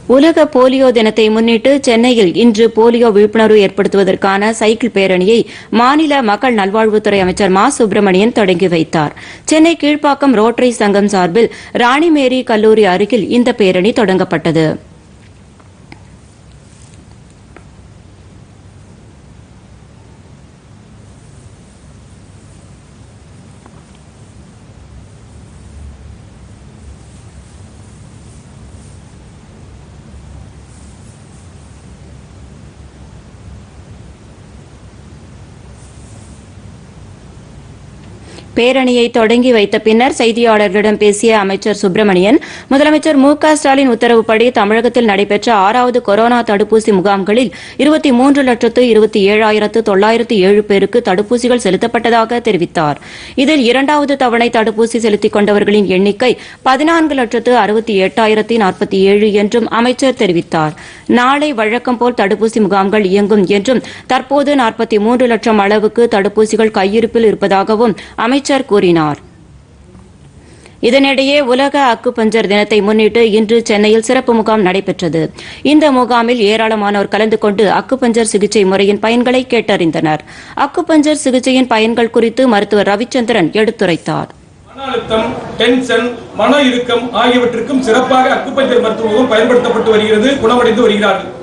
உலக போலியோ தினத்தை முன்னிட்டு சென்னையில் இன்று போலியோ விழிப்புணர்வு ஏற்படுத்துவதற்கான சைக்கிள் பேரணியை மாநில மக்கள் நல்வாழ்வுத்துறை அமைச்சர் மா சுப்பிரமணியன் தொடங்கி வைத்தார் சென்னை கீழ்ப்பாக்கம் ரோட்டரி சங்கம் சார்பில் ராணிமேரி கல்லூரி அருகில் இந்த பேரணி தொடங்கப்பட்டது பேரணியை தொடங்கி வைத்த பின்னர் செய்தியாளர்களிடம் பேசிய அமைச்சர் சுப்பிரமணியன் முதலமைச்சர் மு க ஸ்டாலின் உத்தரவுப்படி தமிழகத்தில் நடைபெற்ற ஆறாவது கொரோனா தடுப்பூசி முகாம்களில் இருபத்தி மூன்று லட்சத்து இருபத்தி ஏழாயிரத்து தொள்ளாயிரத்து ஏழு பேருக்கு தடுப்பூசிகள் செலுத்தப்பட்டதாக தெரிவித்தார் இதில் இரண்டாவது தவணை தடுப்பூசி செலுத்திக் கொண்டவர்களின் எண்ணிக்கை பதினான்கு லட்சத்து அறுபத்தி எட்டாயிரத்தி நாற்பத்தி ஏழு என்றும் அமைச்சர் தெரிவித்தார் நாளை வழக்கம் போல் தடுப்பூசி முகாம்கள் இயங்கும் என்றும் தற்போது நாற்பத்தி மூன்று லட்சம் அளவுக்கு தடுப்பூசிகள் கையிருப்பில் இருப்பதாகவும் அமைச்சர் கூறினார் இதனிடையே உலக அக்குபஞ்சர் தினத்தை முன்னிட்டு இன்று சென்னையில் சிறப்பு முகாம் நடைபெற்றது இந்த முகாமில் ஏராளமானோர் கலந்து கொண்டு அக்குபஞ்சர் சிகிச்சை முறையின் பயன்களை கேட்டறிந்தனர் அக்குபஞ்சர் சிகிச்சையின் பயன்கள் குறித்து மருத்துவர் ரவிச்சந்திரன் எடுத்துரைத்தார் மன அழுத்தம் டென்ஷன் மன இறுக்கம் ஆகியவற்றுக்கும் சிறப்பாக அக்குப்பஞ்சர் மருத்துவமும் பயன்படுத்தப்பட்டு வருகிறது குணமடைந்து வருகிறார்கள்